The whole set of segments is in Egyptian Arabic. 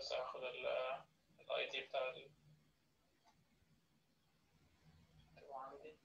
بس هاخد الاي دي بتاع ال اكتبه عندي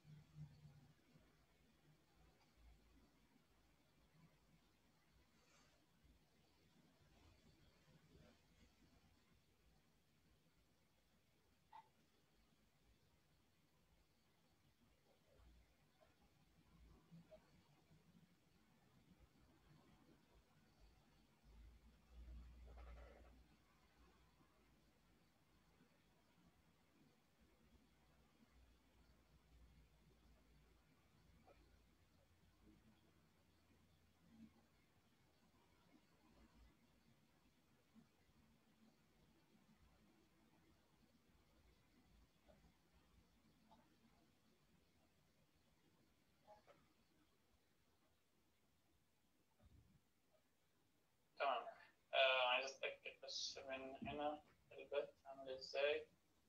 تمام آه عايز اتاكد بس من هنا البث عامل ازاي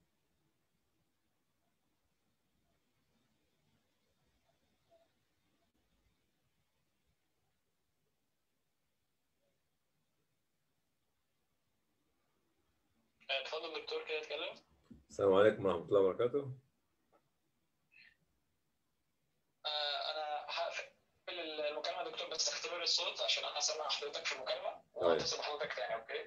آه، اتفضل دكتور كده اتكلم السلام عليكم ورحمة الله وبركاته آه، انا هقفل المكالمه دكتور بس اختبر الصوت عشان انا سامع حضرتك في المكالمه طيب. وهتصل بحضرتك تاني اوكي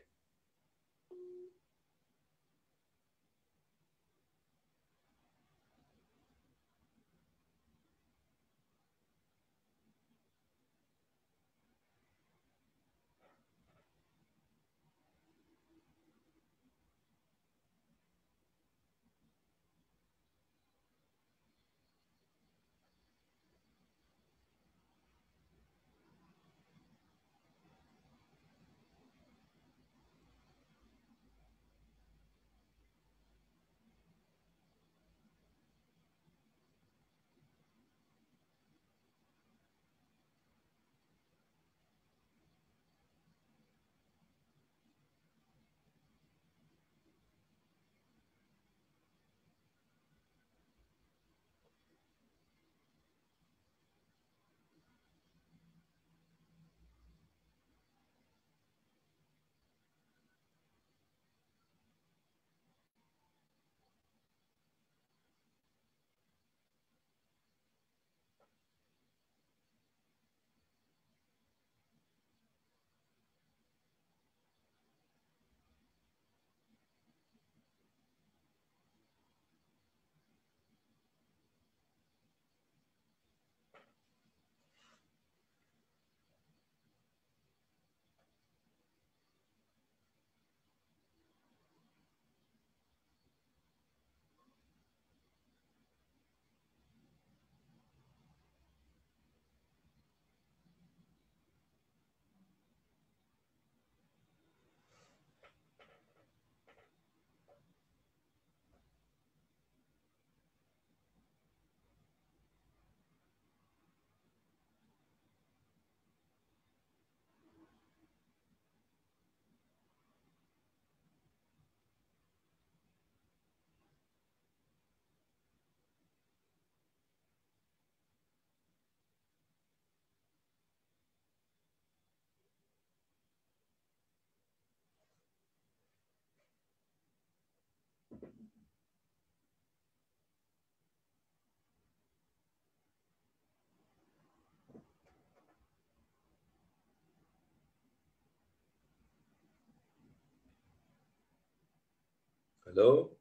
الو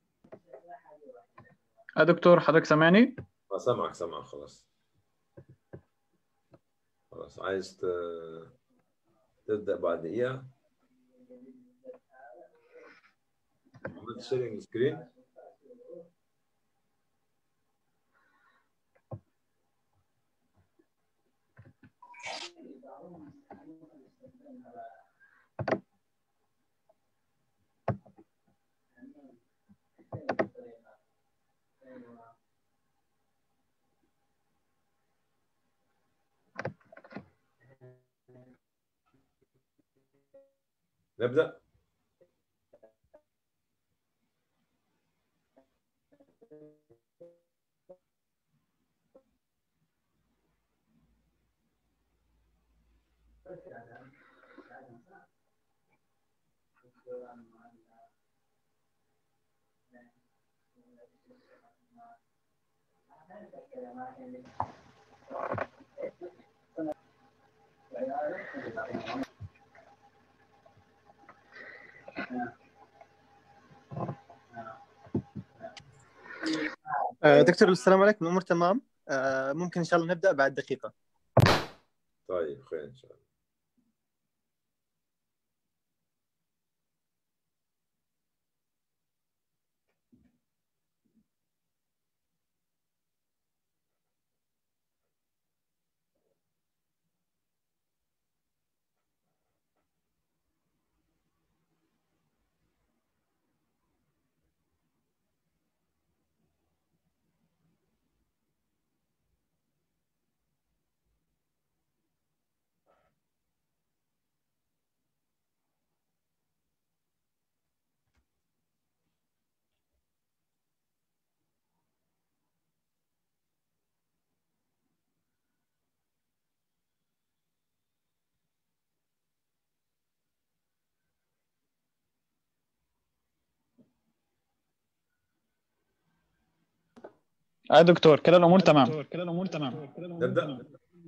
يا دكتور حضرتك سامعني؟ آه، سامعك سامعك خلاص خلاص عايز ت... تبدأ بعد دقيقة عملت شيرنج سكرين نبدأ آه، دكتور السلام عليكم الامور تمام آه، ممكن ان شاء الله نبدا بعد دقيقه طيب خير ان شاء الله اه دكتور كده الامور تمام كده الامور تمام نبدا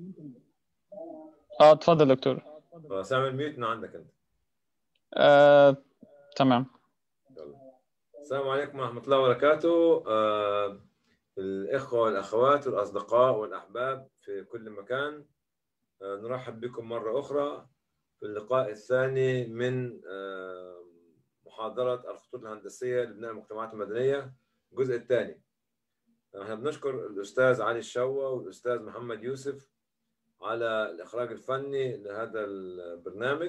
اه اتفضل دكتور خلاص اعمل ميوت من عندك انت آه، تمام يلا. السلام عليكم ورحمه الله وبركاته آه، الاخوه والاخوات والاصدقاء والاحباب في كل مكان آه، نرحب بكم مره اخرى في اللقاء الثاني من آه، محاضره الخطوط الهندسيه لبناء المجتمعات المدنيه الجزء الثاني احنا بنشكر الاستاذ علي الشوا والاستاذ محمد يوسف على الاخراج الفني لهذا البرنامج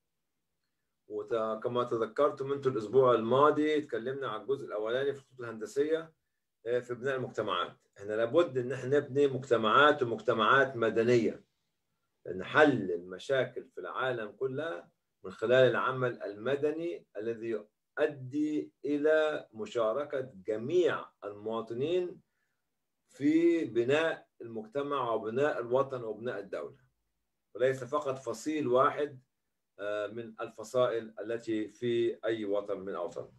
وكما تذكرتم انتم الاسبوع الماضي تكلمنا عن الجزء الاولاني في الخطوط الهندسيه في بناء المجتمعات احنا لابد ان احنا نبني مجتمعات ومجتمعات مدنيه لان حل المشاكل في العالم كلها من خلال العمل المدني الذي يؤدي الى مشاركه جميع المواطنين في بناء المجتمع وبناء الوطن وبناء الدوله وليس فقط فصيل واحد من الفصائل التي في اي وطن من اوطان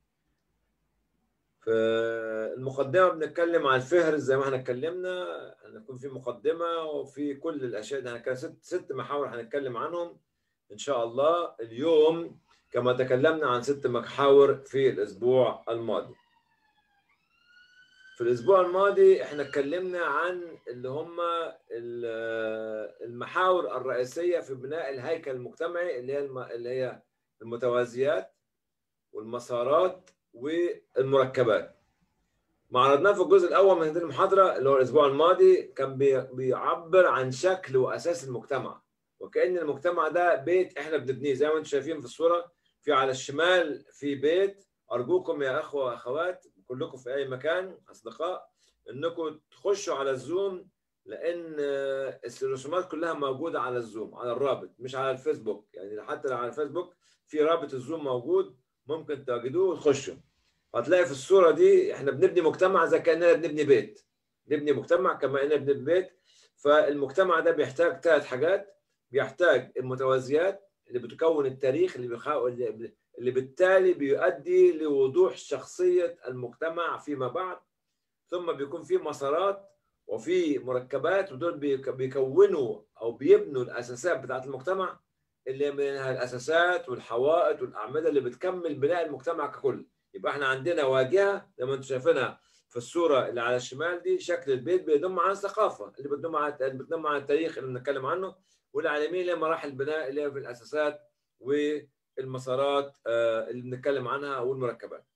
في المقدمه بنتكلم عن الفهرس زي ما احنا اتكلمنا هنكون في مقدمه وفي كل الاشياء دي هنتكلم ست ست محاور هنتكلم عنهم ان شاء الله اليوم كما تكلمنا عن ست محاور في الاسبوع الماضي في الاسبوع الماضي احنا اتكلمنا عن اللي هم المحاور الرئيسيه في بناء الهيكل المجتمعي اللي هي اللي هي المتوازيات والمسارات والمركبات ما عرضناه في الجزء الاول من هذه المحاضره اللي هو الاسبوع الماضي كان بيعبر عن شكل واساس المجتمع وكان المجتمع ده بيت احنا بنبنيه زي ما انتم شايفين في الصوره في على الشمال في بيت ارجوكم يا اخوه واخوات كلكم في اي مكان اصدقاء انكم تخشوا على الزوم لان الرسومات كلها موجوده على الزوم على الرابط مش على الفيسبوك يعني حتى لو على الفيسبوك في رابط الزوم موجود ممكن تجدوه وتخشوا هتلاقي في الصوره دي احنا بنبني مجتمع زي كاننا بنبني بيت نبني مجتمع كما اننا بنبني بيت فالمجتمع ده بيحتاج ثلاث حاجات بيحتاج المتوازيات اللي بتكون التاريخ اللي بيحاول اللي بالتالي بيؤدي لوضوح شخصية المجتمع فيما بعد ثم بيكون في مسارات وفي مركبات ودول بيكونوا أو بيبنوا الأساسات بتاعت المجتمع اللي منها الأساسات والحوائط والأعمدة اللي بتكمل بناء المجتمع ككل يبقى احنا عندنا واجهة زي ما انتم شايفينها في الصورة اللي على الشمال دي شكل البيت بيدم على الثقافة اللي بتدم على بتدم على التاريخ اللي بنتكلم عنه والعالمية اللي مراحل البناء اللي هي في الأساسات و المسارات اللي بنتكلم عنها والمركبات.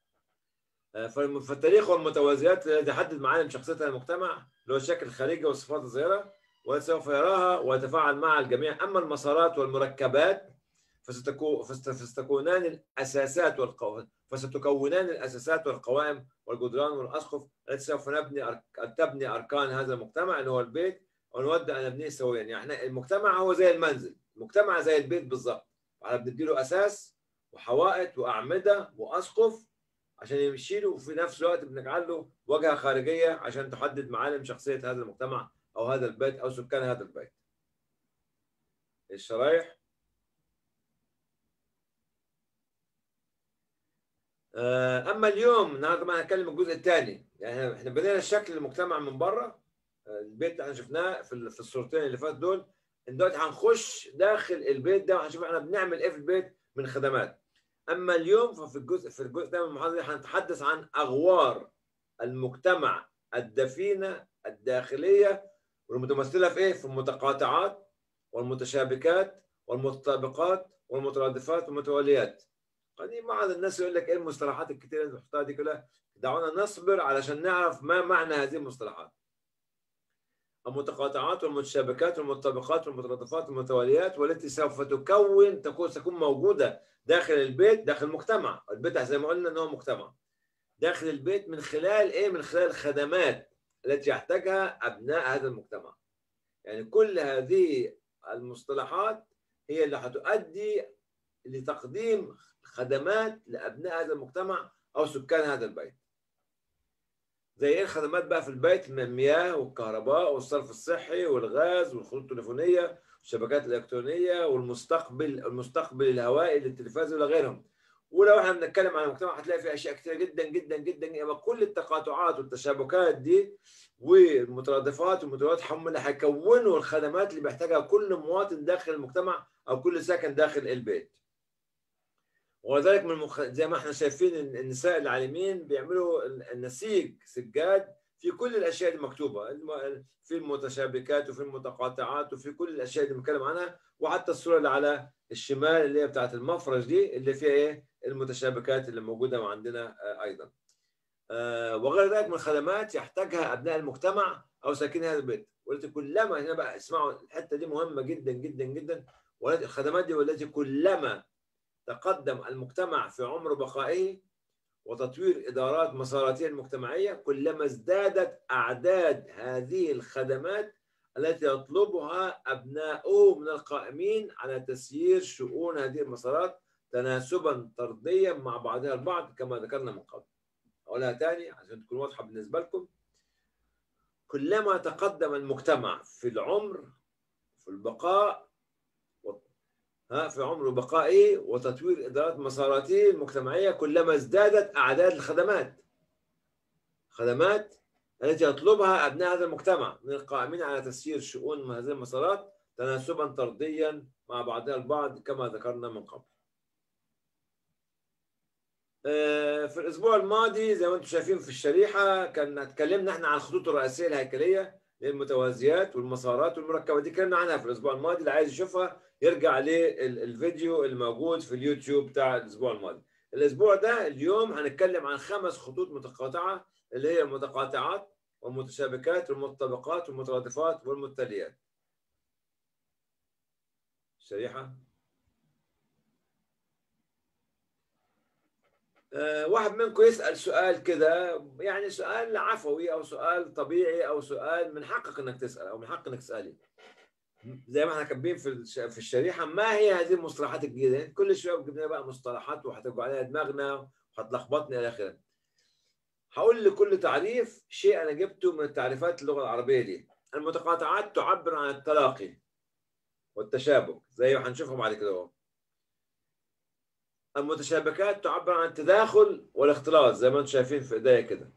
فالتاريخ والمتوازيات تحدد معالم شخصية المجتمع اللي هو الشكل الخارجي والصفات الظاهرة وسوف يراها ويتفاعل مع الجميع أما المسارات والمركبات فستكون فستكونان الأساسات والقوائم فستكونان الأساسات والقوائم والجدران والأسقف التي سوف نبني أرك... تبني أركان هذا المجتمع اللي هو البيت ونود أن نبنيه سويا يعني المجتمع هو زي المنزل المجتمع زي البيت بالظبط احنا بنديله اساس وحوائط واعمده واسقف عشان يمشي له وفي نفس الوقت بنجعل له واجهه خارجيه عشان تحدد معالم شخصيه هذا المجتمع او هذا البيت او سكان هذا البيت. الشرايح آه، اما اليوم النهارده ما هنتكلم الجزء الثاني يعني احنا بدينا شكل المجتمع من بره آه، البيت اللي احنا شفناه في ال- في الصورتين اللي فاتوا دول دلوقتي هنخش داخل البيت ده وهنشوف احنا بنعمل ايه في البيت من خدمات اما اليوم ففي الجزء في الجزء ده من المحاضره دي هنتحدث عن اغوار المجتمع الدفينه الداخليه والمتمثله في ايه؟ في المتقاطعات والمتشابكات والمتطابقات والمترادفات والمتواليات. قديم بعض الناس يقول لك ايه المصطلحات الكثيره اللي بنحطها دي كلها؟ دعونا نصبر علشان نعرف ما معنى هذه المصطلحات. المتقاطعات والمتشابكات والمتطابقات والمترادفات والمتواليات والتي سوف تكون تكون ستكون موجوده داخل البيت داخل المجتمع، البيت زي ما قلنا ان هو مجتمع. داخل البيت من خلال ايه؟ من خلال الخدمات التي يحتاجها ابناء هذا المجتمع. يعني كل هذه المصطلحات هي اللي هتؤدي لتقديم خدمات لابناء هذا المجتمع او سكان هذا البيت. زي ايه الخدمات بقى في البيت من المياه والكهرباء والصرف الصحي والغاز والخطوط التليفونيه والشبكات الالكترونيه والمستقبل المستقبل الهوائي للتلفاز والى غيرهم. ولو احنا بنتكلم عن المجتمع هتلاقي فيه اشياء كثيره جدا جدا جدا يبقى كل التقاطعات والتشابكات دي والمترادفات والمتواليات هم اللي هيكونوا الخدمات اللي بيحتاجها كل مواطن داخل المجتمع او كل ساكن داخل البيت. ولذلك من المخ... زي ما احنا شايفين إن النساء العالمين بيعملوا النسيج سجاد في كل الاشياء المكتوبه الم- في المتشابكات وفي المتقاطعات وفي كل الاشياء اللي بنتكلم عنها وحتى الصوره اللي على الشمال اللي هي بتاعت المفرش دي اللي فيها ايه المتشابكات اللي موجوده عندنا آه، ايضا. آه، وغير ذلك من الخدمات يحتاجها ابناء المجتمع او ساكني هذا البيت والتي كلما هنا بقى اسمعوا الحته دي مهمه جدا جدا جدا والتي الخدمات دي والتي كلما تقدم المجتمع في عمر بقائه وتطوير ادارات مساراته المجتمعيه كلما ازدادت اعداد هذه الخدمات التي يطلبها ابناؤه من القائمين على تسيير شؤون هذه المسارات تناسبا طرديا مع بعضها البعض كما ذكرنا من قبل. اقولها تاني عشان تكون واضحه بالنسبه لكم. كلما تقدم المجتمع في العمر في البقاء ها في عمر بقائه وتطوير ادارات مساراته المجتمعيه كلما ازدادت اعداد الخدمات. خدمات التي يطلبها ابناء هذا المجتمع من القائمين على تسيير شؤون هذه المسارات تناسبا طرديا مع بعضها البعض كما ذكرنا من قبل. آه، في الاسبوع الماضي زي ما انتم شايفين في الشريحه كان اتكلمنا احنا عن الخطوط الرئيسيه الهيكليه للمتوازيات والمسارات والمركبات دي اتكلمنا عنها في الاسبوع الماضي اللي عايز يشوفها يرجع للفيديو الموجود في اليوتيوب بتاع الاسبوع الماضي. الاسبوع ده اليوم هنتكلم عن خمس خطوط متقاطعه اللي هي المتقاطعات والمتشابكات والمتطابقات والمترادفات والمتتاليات. الشريحه آه، واحد منكم يسأل سؤال كده يعني سؤال عفوي أو سؤال طبيعي أو سؤال من حقك إنك تسأل أو من حقك إنك تسألي زي ما احنا كاتبين في الش- في الشريحة ما هي هذه المصطلحات الجديدة كل شوية بتجيب لنا بقى مصطلحات وهتوجع عليها دماغنا وهتلخبطنا إلى آخره هقول لكل تعريف شيء أنا جبته من التعريفات اللغة العربية دي المتقاطعات تعبر عن التلاقي والتشابك زي ما هنشوفهم بعد كده اهو المتشابكات تعبر عن التداخل والاختلاط زي ما انتم شايفين في ايديا كده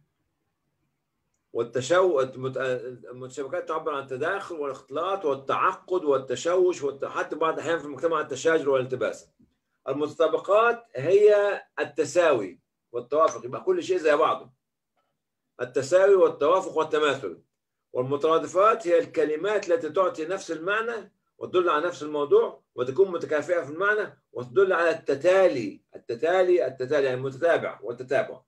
والتشو المت- المتشابكات تعبر عن التداخل والاختلاط والتعقد والتشوش والت... حتى بعض الاحيان في المجتمع التشاجر والالتباس المتطابقات هي التساوي والتوافق يبقى كل شيء زي بعضه التساوي والتوافق والتماثل والمترادفات هي الكلمات التي تعطي نفس المعنى وتدل على نفس الموضوع وتكون متكافئة في المعنى وتدل على التتالي التتالي التتالي يعني المتتابع والتتابع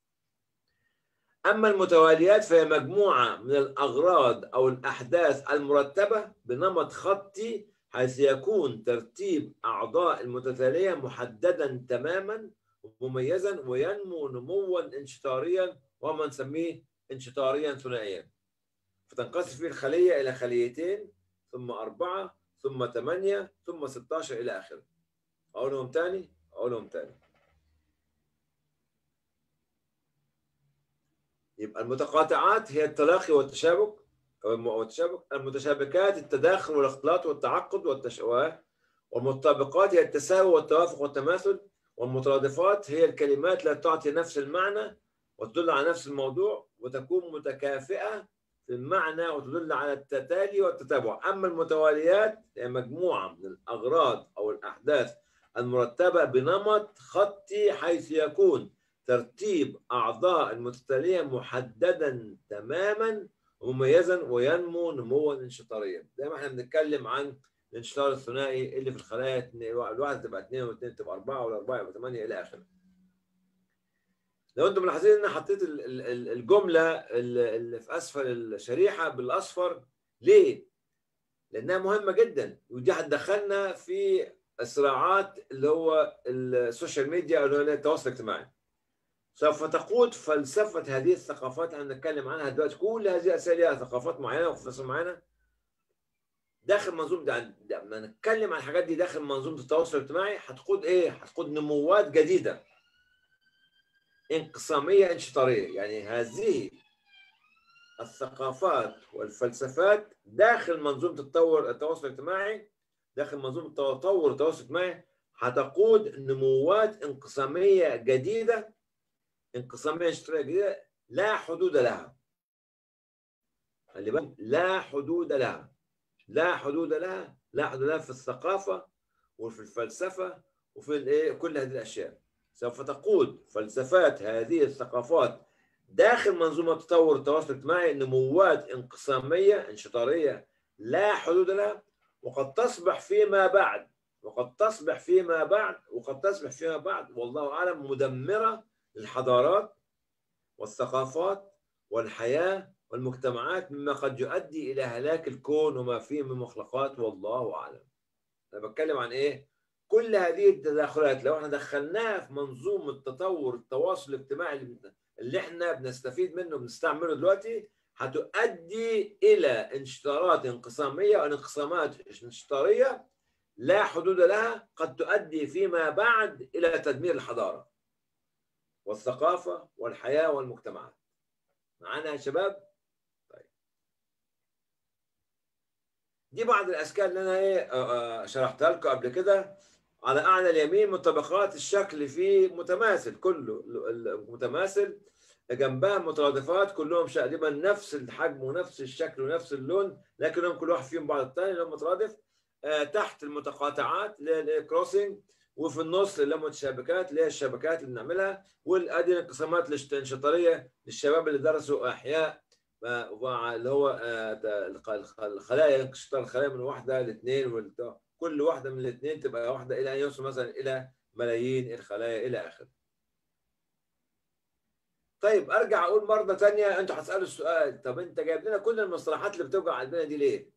أما المتواليات فهي مجموعة من الأغراض أو الأحداث المرتبة بنمط خطي حيث يكون ترتيب أعضاء المتتالية محددا تماما مميزا وينمو نموا انشطاريا وما نسميه انشطاريا ثنائيا فتنقسم فيه الخلية إلى خليتين ثم أربعة ثم ثمانية ثم 16 إلى آخره أقولهم تاني أقولهم تاني يبقى المتقاطعات هي التلاقي والتشابك أو التشابك المتشابكات التداخل والاختلاط والتعقد والتشواه والمتطابقات هي التساوي والتوافق والتماثل والمترادفات هي الكلمات التي تعطي نفس المعنى وتدل على نفس الموضوع وتكون متكافئة في المعنى وتدل على التتالي والتتابع أما المتواليات هي مجموعة من الأغراض أو الأحداث المرتبة بنمط خطي حيث يكون ترتيب أعضاء المتتالية محددا تماما ومميزا وينمو نموا انشطاريا زي ما احنا بنتكلم عن الانشطار الثنائي اللي في الخلايا الواحد تبقى اثنين واثنين تبقى اربعه والاربعه يبقى ثمانيه الى اخره. لو انتم ملاحظين ان انا حطيت ال- ال- ال- الجمله اللي اللي في اسفل الشريحه بالاصفر ليه؟ لانها مهمه جدا ودي هتدخلنا في الصراعات اللي هو السوشيال ميديا او اللي هو التواصل الاجتماعي. سوف تقود فلسفه هذه الثقافات اللي هنتكلم عنها دلوقتي كل هذه الاسئله لها ثقافات معينه وفلسفه معينه داخل منظومه ده لما نتكلم عن الحاجات دي داخل منظومه التواصل الاجتماعي هتقود ايه؟ هتقود نموات جديده انقساميه انشطاريه يعني هذه الثقافات والفلسفات داخل منظومه التطور التواصل الاجتماعي داخل منظومه تطور التواصل الاجتماعي هتقود نموات انقساميه جديده انقساميه انشطاريه جديده لا حدود لها خلي بالك لا حدود لها لا حدود لها لا حدود لها في الثقافه وفي الفلسفه وفي الايه كل هذه الاشياء سوف تقود فلسفات هذه الثقافات داخل منظومه تطور التواصل الاجتماعي نموات انقساميه انشطاريه لا حدود لها وقد تصبح فيما بعد وقد تصبح فيما بعد وقد تصبح فيما بعد والله اعلم مدمره للحضارات والثقافات والحياه والمجتمعات مما قد يؤدي الى هلاك الكون وما فيه من مخلوقات والله اعلم. انا بتكلم عن ايه؟ كل هذه التداخلات لو احنا دخلناها في منظومه تطور التواصل الاجتماعي اللي- اللي احنا بنستفيد منه بنستعمله دلوقتي هتؤدي الى انشطارات انقساميه وانقسامات انشطاريه لا حدود لها قد تؤدي فيما بعد الى تدمير الحضاره والثقافه والحياه والمجتمعات. معانا يا شباب؟ طيب. دي بعض الاشكال اللي انا ايه آه، آه، شرحتها لكم قبل كده على اعلى اليمين مطابقات الشكل فيه متماثل كله ال- ال- متماثل جنبها مترادفات كلهم تقريبا نفس الحجم ونفس الشكل ونفس اللون لكنهم كل واحد فيهم بعض الثاني اللي هو مترادف آه، تحت المتقاطعات اللي هي كروسنج وفي النص اللي هي متشابكات اللي هي الشبكات اللي بنعملها والادي الانقسامات الانشطاريه للشباب اللي درسوا احياء آه، وع- اللي هو آه، ده الخ- الخ- الخلايا انشطار الخلايا من واحده لاثنين والت- كل واحده من الاثنين تبقى واحده الى ان يوصل مثلا الى ملايين الخلايا الى اخره. طيب ارجع اقول مره ثانيه انتوا هتسالوا السؤال طب انت جايب لنا كل المصطلحات اللي بتوجع قلبنا دي ليه؟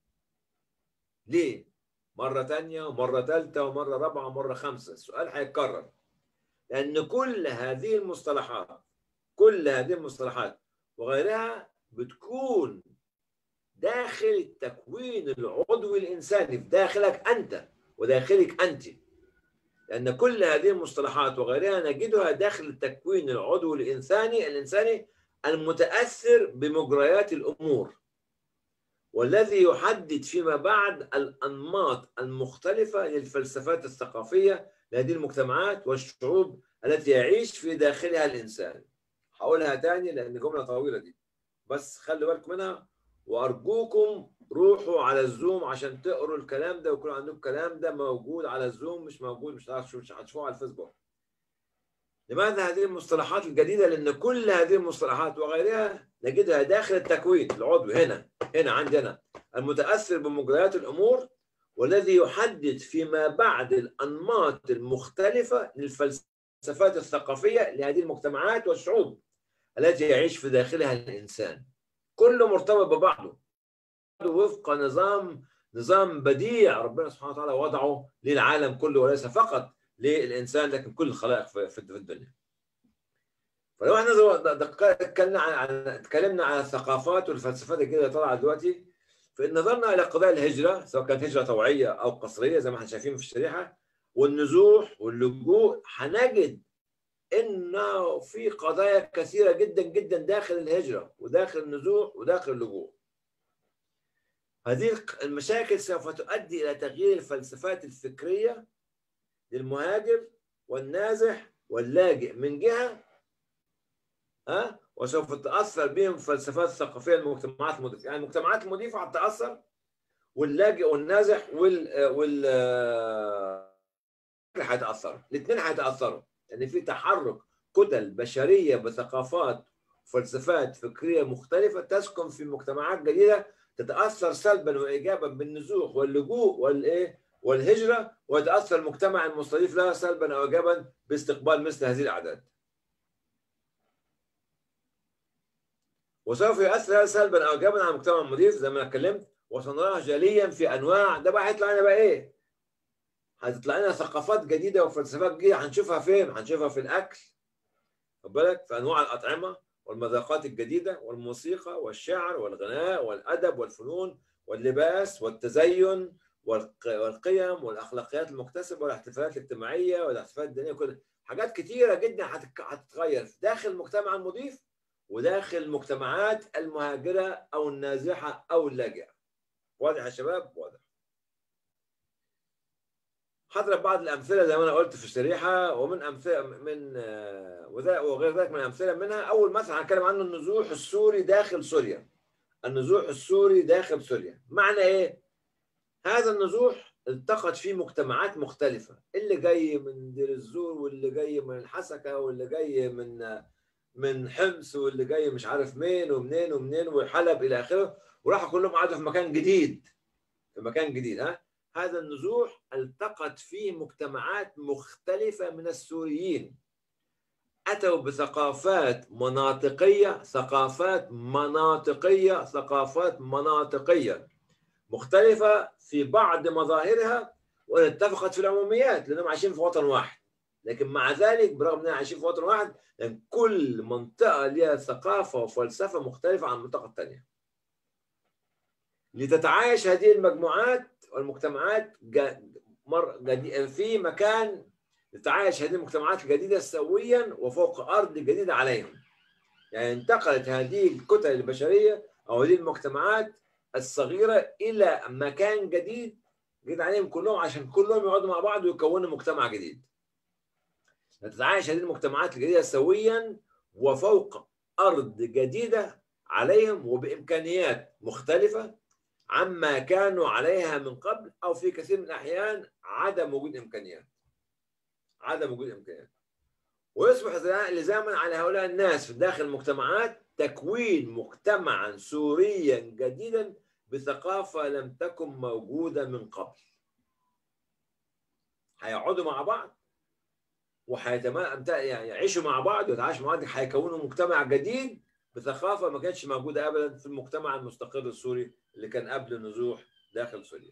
ليه؟ مره ثانيه ومره ثالثه ومره رابعه ومره خامسه السؤال هيتكرر لان كل هذه المصطلحات كل هذه المصطلحات وغيرها بتكون داخل التكوين العضوي الانساني في داخلك انت وداخلك انت لان كل هذه المصطلحات وغيرها نجدها داخل التكوين العضوي الانساني الانساني المتاثر بمجريات الامور والذي يحدد فيما بعد الانماط المختلفه للفلسفات الثقافيه لهذه المجتمعات والشعوب التي يعيش في داخلها الانسان. هقولها تاني لان جمله طويله دي بس خلي بالكم منها وارجوكم روحوا على الزوم عشان تقروا الكلام ده ويكون عندكم الكلام ده موجود على الزوم مش موجود مش هتعرفوا مش هتشوفوه على الفيسبوك. لماذا هذه المصطلحات الجديده؟ لان كل هذه المصطلحات وغيرها نجدها داخل التكوين العضوي هنا هنا عندنا المتاثر بمجريات الامور والذي يحدد فيما بعد الانماط المختلفه للفلسفات الثقافيه لهذه المجتمعات والشعوب التي يعيش في داخلها الانسان. كله مرتبط ببعضه وفق نظام نظام بديع ربنا سبحانه وتعالى وضعه للعالم كله وليس فقط للانسان لكن كل الخلائق في في الدنيا. فلو احنا زو- د- دق- اتكلمنا عن عن- اتكلمنا عن الثقافات والفلسفات الجديده اللي طالعه دلوقتي فان نظرنا الى قضايا الهجره سواء كانت هجره طوعيه او قصريه زي ما احنا شايفين في الشريحه والنزوح واللجوء هنجد انه في قضايا كثيره جدا جدا داخل الهجره وداخل النزوح وداخل اللجوء. هذه المشاكل سوف تؤدي الى تغيير الفلسفات الفكريه للمهاجر والنازح واللاجئ من جهه ها وسوف تتاثر بهم الفلسفات الثقافيه المجتمعات المضيفه يعني المجتمعات المضيفه هتتاثر واللاجئ والنازح وال وال هيتاثروا الاثنين هيتاثروا لان يعني في تحرك كتل بشريه بثقافات وفلسفات فكريه مختلفه تسكن في مجتمعات جديده تتاثر سلبا وايجابا بالنزوح واللجوء والايه والهجره ويتاثر المجتمع المستضيف لها سلبا او ايجابا باستقبال مثل هذه الاعداد. وسوف يؤثر هذا سلبا او ايجابا على المجتمع المضيف زي ما انا اتكلمت وسنراه جليا في انواع ده بقى هيطلع لنا بقى ايه؟ هتطلع لنا ثقافات جديده وفلسفات جديده هنشوفها فين؟ هنشوفها في الاكل خد بالك في انواع الاطعمه والمذاقات الجديده والموسيقى والشعر والغناء والادب والفنون واللباس والتزين والقيم والاخلاقيات المكتسبه والاحتفالات الاجتماعيه والاحتفالات الدينيه كل حاجات كتيره جدا هتتغير داخل المجتمع المضيف وداخل المجتمعات المهاجره او النازحه او اللاجئه واضح يا شباب واضح هضرب بعض الامثله زي ما انا قلت في الشريحه ومن امثله من وغير ذلك من الامثله منها اول مثل هنتكلم عنه النزوح السوري داخل سوريا النزوح السوري داخل سوريا معنى ايه هذا النزوح التقت فيه مجتمعات مختلفه اللي جاي من دير الزور واللي جاي من الحسكه واللي جاي من من حمص واللي جاي مش عارف مين ومنين ومنين وحلب الى اخره وراحوا كلهم قعدوا في مكان جديد في مكان جديد ها هذا النزوح التقت فيه مجتمعات مختلفة من السوريين أتوا بثقافات مناطقية ثقافات مناطقية ثقافات مناطقية مختلفة في بعض مظاهرها وإن اتفقت في العموميات لأنهم عايشين في وطن واحد لكن مع ذلك برغم أنهم عايشين في وطن واحد لأن كل منطقة لها ثقافة وفلسفة مختلفة عن المنطقة الثانية لتتعايش هذه المجموعات والمجتمعات مر في مكان تتعايش هذه المجتمعات الجديدة سويا وفوق أرض جديدة عليهم يعني انتقلت هذه الكتل البشرية أو هذه المجتمعات الصغيرة إلى مكان جديد جديد عليهم كلهم عشان كلهم يقعدوا مع بعض ويكونوا مجتمع جديد تتعايش هذه المجتمعات الجديدة سويا وفوق أرض جديدة عليهم وبإمكانيات مختلفة عما كانوا عليها من قبل او في كثير من الاحيان عدم وجود امكانيات عدم وجود امكانيات ويصبح لزاما على هؤلاء الناس في داخل المجتمعات تكوين مجتمعا سوريا جديدا بثقافه لم تكن موجوده من قبل هيقعدوا مع بعض يعني يعيشوا مع بعض ويتعايشوا مع بعض هيكونوا مجتمع جديد بثقافه ما كانتش موجوده ابدا في المجتمع المستقر السوري اللي كان قبل النزوح داخل سوريا.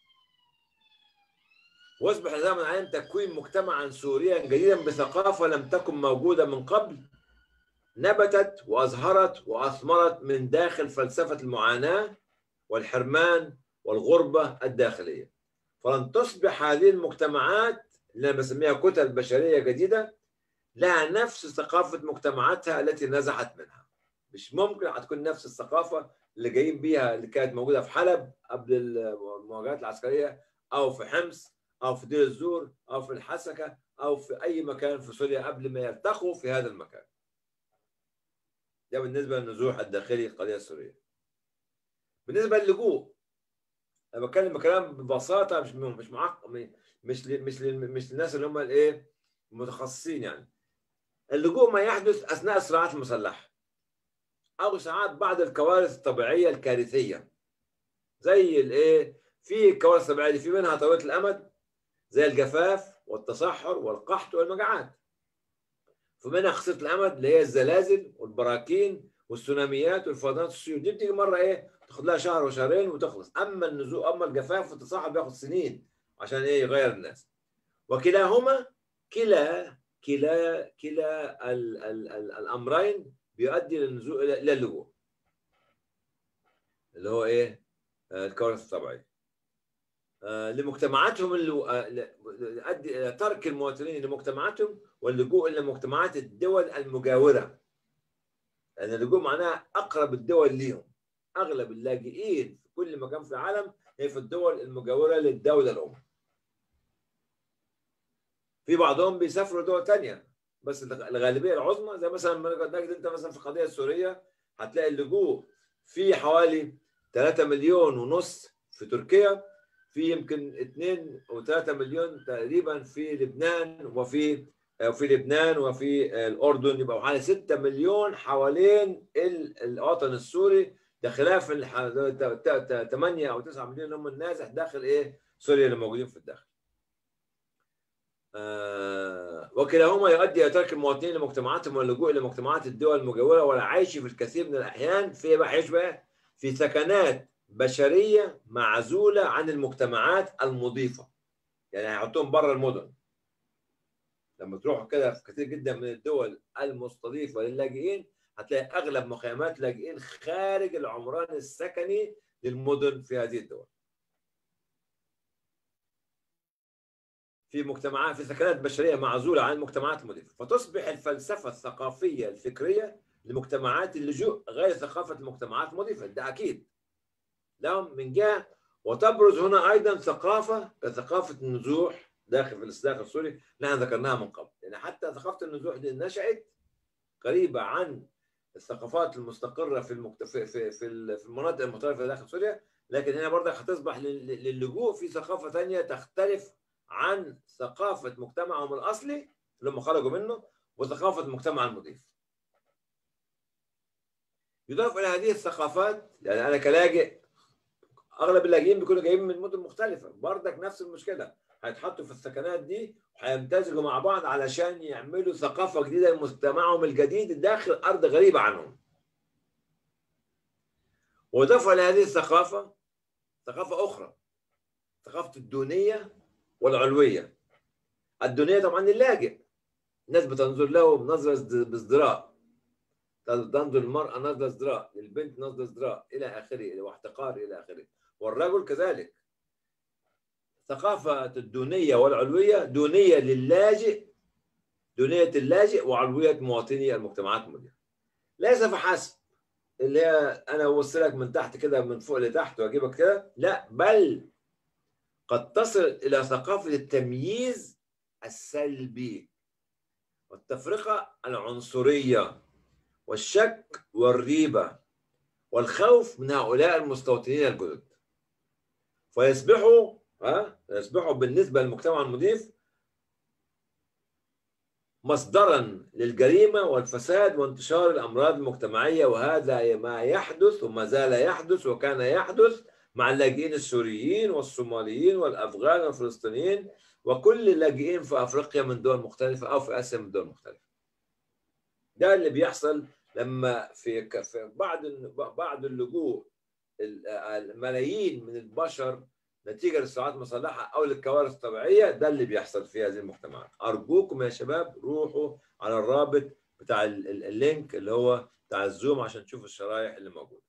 واصبح زمن عام تكوين مجتمعا سوريا جديدا بثقافه لم تكن موجوده من قبل نبتت وازهرت واثمرت من داخل فلسفه المعاناه والحرمان والغربه الداخليه. فلن تصبح هذه المجتمعات اللي انا بسميها كتل بشريه جديده لها نفس ثقافه مجتمعاتها التي نزحت منها. مش ممكن هتكون نفس الثقافه اللي جايين بيها اللي كانت موجوده في حلب قبل المواجهات العسكريه او في حمص او في دير الزور او في الحسكه او في اي مكان في سوريا قبل ما يرتقوا في هذا المكان. ده بالنسبه للنزوح الداخلي القضيه السوريه. بالنسبه للجوء انا بتكلم بكلام ببساطه مش مش معقد مش مش مش للناس اللي هم الايه المتخصصين يعني. اللجوء ما يحدث اثناء الصراعات المسلحه. او ساعات بعض الكوارث الطبيعيه الكارثيه زي الايه في الكوارث الطبيعيه دي في منها طويله الامد زي الجفاف والتصحر والقحط والمجاعات في منها قصيره الامد اللي هي الزلازل والبراكين والسوناميات والفيضانات السيول دي بتيجي مره ايه تاخد لها شهر وشهرين وتخلص اما النزول اما الجفاف والتصحر بياخد سنين عشان ايه يغير الناس وكلاهما كلا كلا كلا ال ال ال الامرين بيؤدي للنزول الى اللجوء اللي هو ايه الكوارث الطبيعيه لمجتمعاتهم اللي يؤدي الى ترك المواطنين لمجتمعاتهم واللجوء الى مجتمعات الدول المجاوره لان اللجوء معناها اقرب الدول ليهم اغلب اللاجئين في كل مكان في العالم هي في الدول المجاوره للدوله الام في بعضهم بيسافروا دول تانية بس الغالبيه العظمى زي مثلا ما نجد انت مثلا في القضيه السوريه هتلاقي اللجوء في حوالي 3 مليون ونص في تركيا في يمكن 2 او 3 مليون تقريبا في لبنان وفي وفي لبنان وفي الاردن يبقى حوالي 6 مليون حوالين الوطن السوري ده خلاف 8 او 9 مليون هم النازح داخل ايه سوريا اللي موجودين في الداخل. آه وكلاهما يؤدي الى ترك المواطنين لمجتمعاتهم واللجوء الى مجتمعات الدول المجاوره والعيش في الكثير من الاحيان في بقى يشبه في سكنات بشريه معزوله عن المجتمعات المضيفه. يعني هيحطوهم بره المدن. لما تروحوا كده في كثير جدا من الدول المستضيفه للاجئين هتلاقي اغلب مخيمات لاجئين خارج العمران السكني للمدن في هذه الدول. في مجتمعات في سكنات بشريه معزوله عن المجتمعات المضيفه، فتصبح الفلسفه الثقافيه الفكريه لمجتمعات اللجوء غير ثقافه المجتمعات المضيفه، ده اكيد. لهم من جهه وتبرز هنا ايضا ثقافه كثقافه النزوح داخل في الاصلاح السوري اللي احنا ذكرناها من قبل، يعني حتى ثقافه النزوح دي نشات قريبه عن الثقافات المستقره في المكت... في في في في المناطق المختلفه داخل سوريا، لكن هنا برضه هتصبح للجوء في ثقافه ثانيه تختلف عن ثقافة مجتمعهم الأصلي اللي هم خرجوا منه وثقافة المجتمع المضيف. يضاف إلى هذه الثقافات يعني أنا كلاجئ أغلب اللاجئين بيكونوا جايين من مدن مختلفة بردك نفس المشكلة هيتحطوا في السكنات دي وهيمتزجوا مع بعض علشان يعملوا ثقافة جديدة لمجتمعهم الجديد داخل أرض غريبة عنهم. ويضاف إلى هذه الثقافة ثقافة أخرى ثقافة الدونية والعلويه الدنيا طبعا اللاجئ الناس بتنظر له بنظره بازدراء تنظر المراه نظره ازدراء للبنت نظره ازدراء الى اخره واحتقار الى اخره والرجل كذلك ثقافه الدونيه والعلويه دونيه للاجئ دونيه اللاجئ وعلويه مواطني المجتمعات المدينه ليس فحسب اللي هي انا اوصلك من تحت كده من فوق لتحت واجيبك كده لا بل قد تصل إلى ثقافة التمييز السلبي والتفرقة العنصرية والشك والريبة والخوف من هؤلاء المستوطنين الجدد فيصبحوا ها يصبحوا بالنسبة للمجتمع المضيف مصدرا للجريمة والفساد وانتشار الأمراض المجتمعية وهذا ما يحدث وما زال يحدث وكان يحدث مع اللاجئين السوريين والصوماليين والافغان والفلسطينيين وكل اللاجئين في افريقيا من دول مختلفه او في اسيا من دول مختلفه. ده اللي بيحصل لما في في بعض بعض اللجوء الملايين من البشر نتيجه للصراعات المسلحه او للكوارث الطبيعيه ده اللي بيحصل في هذه المجتمعات. ارجوكم يا شباب روحوا على الرابط بتاع اللينك اللي هو بتاع الزوم عشان تشوفوا الشرايح اللي موجوده.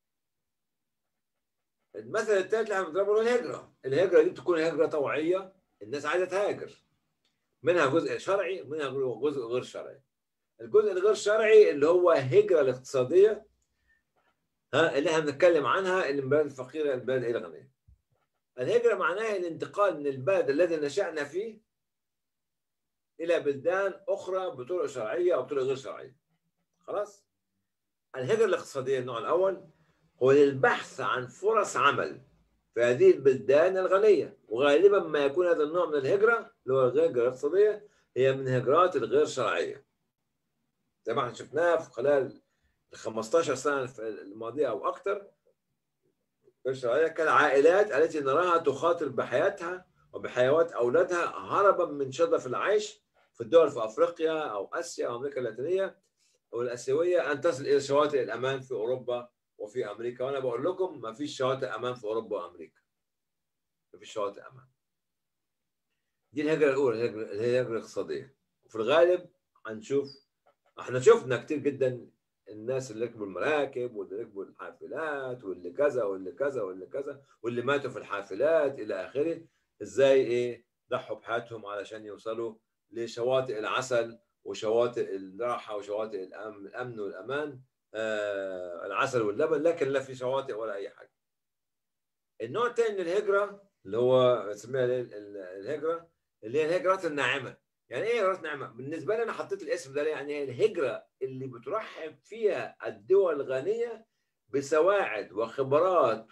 المثل الثالث اللي احنا بنضربه هو الهجره، الهجره دي بتكون هجره طوعيه الناس عايزه تهاجر. منها جزء شرعي ومنها جزء غير شرعي. الجزء الغير شرعي اللي هو الهجره الاقتصاديه ها اللي احنا بنتكلم عنها اللي من البلد الفقيره الى البلد الغنيه. الهجره معناها الانتقال من البلد الذي نشأنا فيه الى بلدان اخرى بطرق شرعيه او بطرق غير شرعيه. خلاص؟ الهجره الاقتصاديه النوع الاول هو للبحث عن فرص عمل في هذه البلدان الغنية وغالبا ما يكون هذا النوع من الهجرة اللي هو الهجرة الاقتصادية هي من الهجرات الغير شرعية زي ما احنا شفناها في خلال ال 15 سنة الماضية أو أكثر غير شرعية كالعائلات التي نراها تخاطر بحياتها وبحيوات أولادها هربا من شظف العيش في الدول في أفريقيا أو آسيا أو أمريكا اللاتينية أو الآسيوية أن تصل إلى شواطئ الأمان في أوروبا وفي امريكا وانا بقول لكم ما فيش شواطئ امان في اوروبا وامريكا ما فيش شواطئ امان دي الهجره الاولى الهجره الهجره الاقتصاديه وفي الغالب هنشوف احنا شفنا كتير جدا الناس اللي ركبوا المراكب واللي ركبوا الحافلات واللي كذا واللي كذا واللي كذا واللي ماتوا في الحافلات الى اخره ازاي ايه ضحوا بحياتهم علشان يوصلوا لشواطئ العسل وشواطئ الراحه وشواطئ الامن الامن والامان آه العسل واللبن لكن لا في شواطئ ولا اي حاجه. النوع الثاني من الهجره اللي هو بنسميها الهجره اللي هي الهجرات الناعمه يعني ايه هجرات ناعمه بالنسبه لي انا حطيت الاسم ده ليه؟ يعني هي الهجره اللي بترحب فيها الدول الغنيه بسواعد وخبرات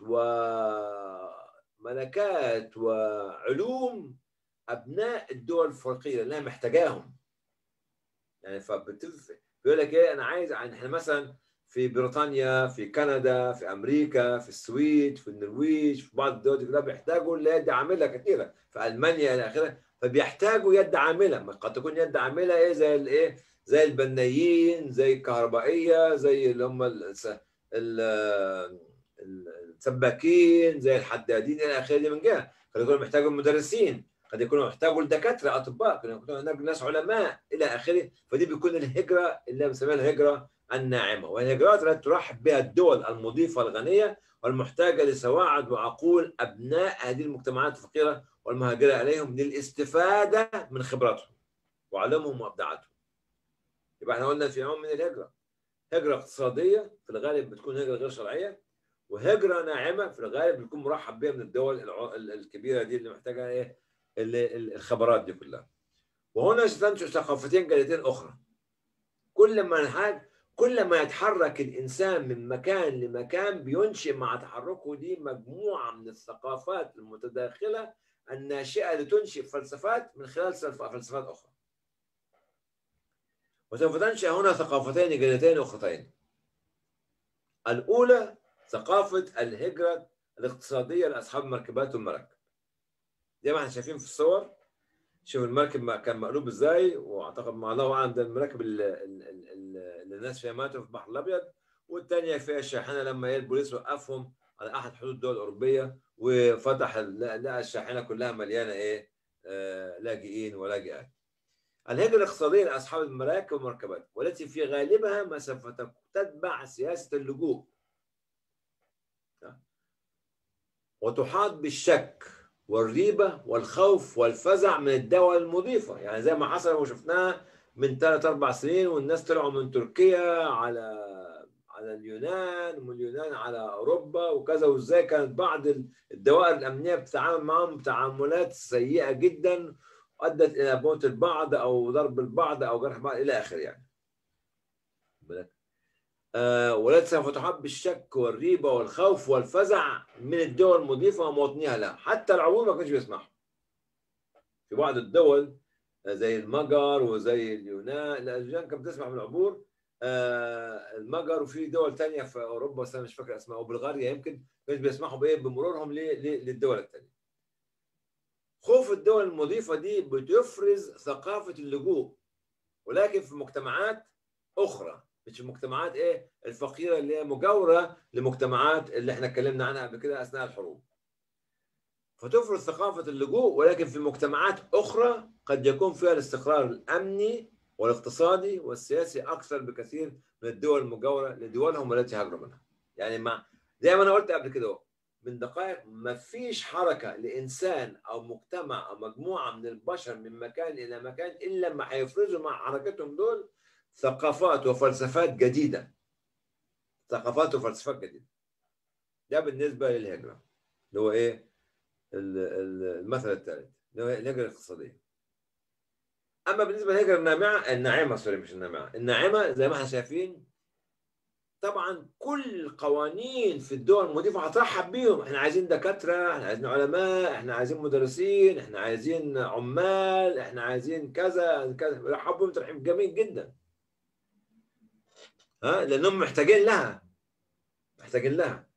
وملكات وعلوم ابناء الدول الفقيره اللي هي محتاجاهم يعني فبتف بيقول لك ايه انا عايز يعني احنا مثلا في بريطانيا في كندا في امريكا في السويد في النرويج في بعض الدول دي كلها بيحتاجوا ليد عامله كثيره في المانيا الى اخره فبيحتاجوا يد عامله قد تكون يد عامله ايه زي الايه زي البنايين زي الكهربائيه زي اللي هم السباكين زي الحدادين الى اخره دي من جهه قد يكونوا محتاجوا المدرسين قد يكونوا محتاجوا الدكاتره اطباء قد يكونوا هناك ناس علماء الى اخره فدي بيكون الهجره اللي بنسميها الهجره الناعمه والهجرات التي ترحب بها الدول المضيفه الغنيه والمحتاجه لسواعد وعقول ابناء هذه المجتمعات الفقيره والمهاجره اليهم للاستفاده من خبراتهم وعلمهم وابداعاتهم. يبقى احنا قلنا في نوع من الهجره هجره اقتصاديه في الغالب بتكون هجره غير شرعيه وهجره ناعمه في الغالب بتكون مرحب بها من الدول الكبيره دي اللي محتاجه ايه الخبرات دي كلها. وهنا ستنشئ ثقافتين جديدتين اخرى. كل ما نحاج كل ما يتحرك الانسان من مكان لمكان بينشئ مع تحركه دي مجموعه من الثقافات المتداخله الناشئه لتنشئ فلسفات من خلال فلسفات اخرى. وسوف تنشا هنا ثقافتين جديدتين اخرتين. الاولى ثقافه الهجره الاقتصاديه لاصحاب المركبات والمراكب. زي ما احنا شايفين في الصور شوف المركب كان مقلوب ازاي واعتقد مع الله اعلم ده المراكب اللي, اللي الناس فيها ماتوا في البحر الابيض والثانيه فيها الشاحنه لما البوليس وقفهم على احد حدود الدول الاوروبيه وفتح لقى الشاحنه كلها مليانه ايه؟ آه لاجئين ولاجئات. الهجره الاقتصاديه لاصحاب المراكب والمركبات والتي في غالبها ما سوف تتبع سياسه اللجوء. وتحاط بالشك والريبه والخوف والفزع من الدول المضيفه يعني زي ما حصل وشفناها من ثلاث اربع سنين والناس طلعوا من تركيا على على اليونان ومن اليونان على اوروبا وكذا وازاي كانت بعض الدوائر الامنيه بتتعامل معهم بتعاملات سيئه جدا ادت الى موت البعض او ضرب البعض او جرح البعض الى اخره يعني. آه والتي سوف تحب بالشك والريبه والخوف والفزع من الدول المضيفه ومواطنيها لها، حتى العبور ما كانش بيسمحوا. في بعض الدول زي المجر وزي اليونان، لا اليونان كانت بتسمح بالعبور آه المجر وفي دول ثانيه في اوروبا بس انا مش فاكر اسمها وبلغاريا يمكن كانوا بيسمحوا بايه بمرورهم للدول الثانيه. خوف الدول المضيفه دي بتفرز ثقافه اللجوء ولكن في مجتمعات اخرى مش في المجتمعات ايه الفقيره اللي هي مجاوره لمجتمعات اللي احنا اتكلمنا عنها قبل كده اثناء الحروب. فتفرض ثقافه اللجوء ولكن في مجتمعات اخرى قد يكون فيها الاستقرار الامني والاقتصادي والسياسي اكثر بكثير من الدول المجاوره لدولهم التي هاجروا منها. يعني مع زي ما انا قلت قبل كده من دقائق ما فيش حركه لانسان او مجتمع او مجموعه من البشر من مكان الى مكان الا لما هيفرزوا مع حركتهم دول ثقافات وفلسفات جديدة ثقافات وفلسفات جديدة ده بالنسبة للهجرة اللي هو إيه المثل الثالث اللي هو الهجرة الاقتصادية أما بالنسبة للهجرة الناعمة الناعمة سوري مش الناعمة الناعمة زي ما احنا شايفين طبعا كل القوانين في الدول المضيفة هترحب بيهم احنا عايزين دكاترة احنا عايزين علماء احنا عايزين مدرسين احنا عايزين عمال احنا عايزين كذا كذا رحبوا بهم ترحيب جميل جدا ها لانهم محتاجين لها محتاجين لها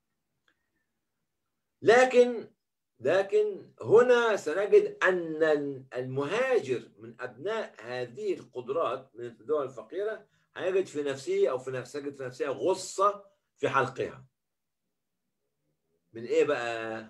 لكن لكن هنا سنجد ان المهاجر من ابناء هذه القدرات من الدول الفقيره هيجد في نفسه او في نفسه يجد في نفسها غصه في حلقها من ايه بقى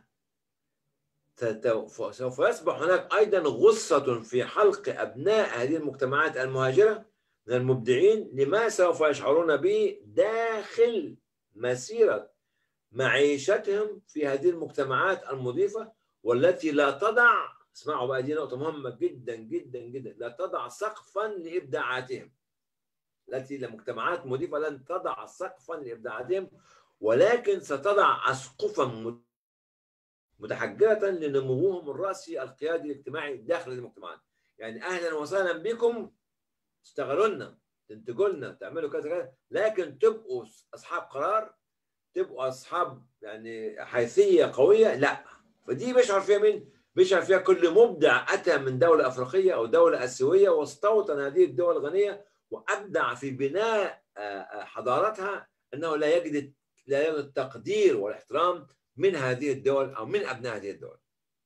سوف يصبح هناك ايضا غصه في حلق ابناء هذه المجتمعات المهاجره من المبدعين لما سوف يشعرون به داخل مسيرة معيشتهم في هذه المجتمعات المضيفة والتي لا تضع اسمعوا بقى دي نقطة مهمة جدا جدا جدا لا تضع سقفا لإبداعاتهم التي لمجتمعات مضيفة لن تضع سقفا لإبداعاتهم ولكن ستضع أسقفا متحجرة لنموهم الرأسي القيادي الاجتماعي داخل المجتمعات يعني أهلا وسهلا بكم تشتغلوا لنا تنتجوا لنا تعملوا كذا كذا لكن تبقوا أصحاب قرار تبقوا أصحاب يعني حيثية قوية لا فدي بيشعر فيها مين؟ بيشعر فيها كل مبدع أتى من دولة أفريقية أو دولة آسيوية واستوطن هذه الدول الغنية وأبدع في بناء آه، آه، حضارتها أنه لا يجد لا يجد التقدير والاحترام من هذه الدول او من ابناء هذه الدول.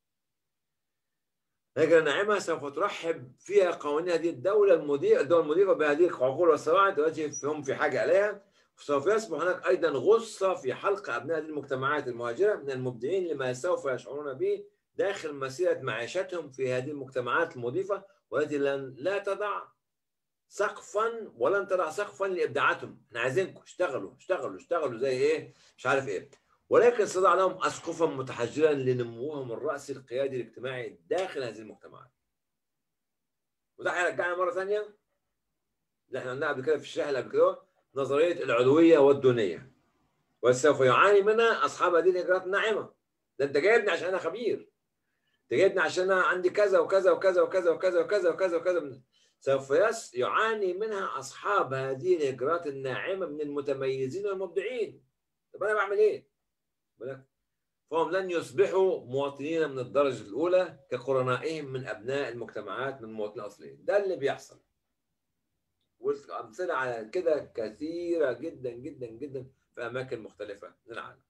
لكن الناعمه سوف ترحب فيها قوانين هذه الدوله المضيفه الدول المضيفه بهذه العقول والصواعق التي هم في حاجه اليها وسوف يصبح هناك ايضا غصه في حلق ابناء هذه المجتمعات المهاجره من المبدعين لما سوف يشعرون به داخل مسيره معيشتهم في هذه المجتمعات المضيفه والتي لن لا تضع سقفا ولن تضع سقفا لابداعاتهم، احنا عايزينكم اشتغلوا اشتغلوا اشتغلوا زي ايه؟ مش عارف ايه. ولكن صدع لهم اسقفا متحجرا لنموهم الراسي القيادي الاجتماعي داخل هذه المجتمعات. وده هيرجعنا مره ثانيه اللي احنا قلناها قبل كده في الشرح اللي قبل كده نظريه العلويه والدونيه. وسوف يعاني منها اصحاب هذه الاجراءات الناعمه. ده انت جايبني عشان انا خبير. انت جايبني عشان انا عندي كذا وكذا وكذا وكذا وكذا وكذا وكذا وكذا سوف يس يعاني منها اصحاب هذه الاجراءات الناعمه من المتميزين والمبدعين. طب انا بعمل ايه؟ بالك فهم لن يصبحوا مواطنين من الدرجة الأولى كقرنائهم من أبناء المجتمعات من المواطنين الأصليين ده اللي بيحصل وأمثلة على كده كثيرة جدا جدا جدا في أماكن مختلفة من العالم